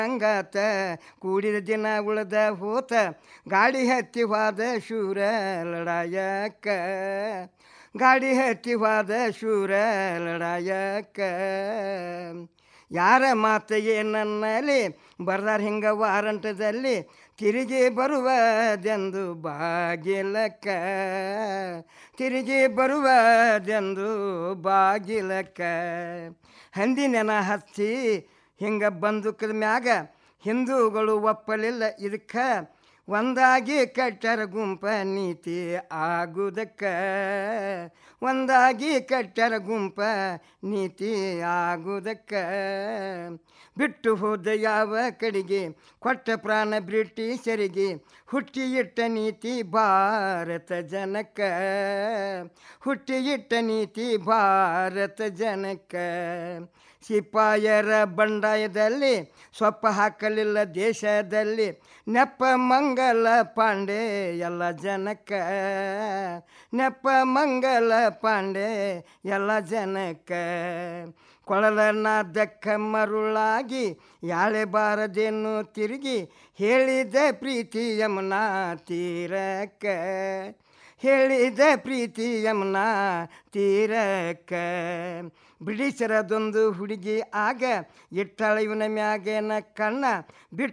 ಹಂಗಾತ ಕೂಡಿದ ದಿನ ಉಳ್ದ ಹೋತ ಗಾಡಿ ಹತ್ತಿ ಹೋದ ಶೂರ ಲಡಾಯಕ್ಕ ಗಾಡಿ ಹತ್ತಿ ಹೋದ ಶೂರ ಲಡಾಯಕ್ಕ ಯಾರ ಮಾತಿಗೆ ನನ್ನಲ್ಲಿ ಬರ್ದಾರ ಹಿಂಗ ವಾರಂಟದಲ್ಲಿ ತಿರುಗಿ ಬರುವುದೆಂದು ಬಾಗಿಲಕ್ಕ ತಿರುಗಿ ಬರುವುದೆಂದು ಬಾಗಿಲಕ್ಕ ಹಂದಿನೆನ ಹಚ್ಚಿ ಹಿಂಗ ಬಂದುಕದ ಮ್ಯಾಗ ಹಿಂದೂಗಳು ಒಪ್ಪಲಿಲ್ಲ ಇದಕ್ಕೆ ಒಂದಾಗಿ ಕಟ್ಟರ ಗುಂಪ ನೀತಿ ಆಗುದಕ್ಕ ಒಂದಾಗಿ ಕಟ್ಟರ ಗುಂಪ ನೀತಿ ಆಗುದಕ್ಕ ಬಿಟ್ಟು ಹೋದ ಯಾವ ಕಡೆಗೆ ಕೊಟ್ಟ ಪ್ರಾಣ ಬ್ರಿಟಿಷರಿಗೆ ಹುಟ್ಟಿ ಇಟ್ಟ ನೀತಿ ಭಾರತ ಜನಕ್ಕ ಹುಟ್ಟಿ ಇಟ್ಟ ನೀತಿ ಭಾರತ ಜನಕ್ಕ ಸಿಪಾಯರ ಬಂಡಾಯದಲ್ಲಿ ಸೊಪ್ಪ ಹಾಕಲಿಲ್ಲ ದೇಶದಲ್ಲಿ ನೆಪ ಮಂಗಲ ಪಾಂಡೆ ಎಲ್ಲ ಜನಕ್ಕ ನೆಪ ಮಂಗಲ ಪಾಂಡೆ ಎಲ್ಲ ಜನಕ್ಕ ಕೊಳಲನಾದಕ್ಕ ಮರುಳಾಗಿ ಯಾಳೆ ಬಾರದೇನು ತಿರುಗಿ ಹೇಳಿದೆ ಪ್ರೀತಿ ಯಮುನಾ ತೀರಕ್ಕ ಹೇಳಿದೆ ಪ್ರೀತಿ ಯಮುನಾ ತೀರಕ್ಕ ಬ್ರಿಟಿಷರದೊಂದು ಹುಡುಗಿ ಆಗ ಇಟ್ಟಳ ಇವನ ಮ್ಯಾಗೇನ ಕಣ್ಣ ಬಿಟ್ಟು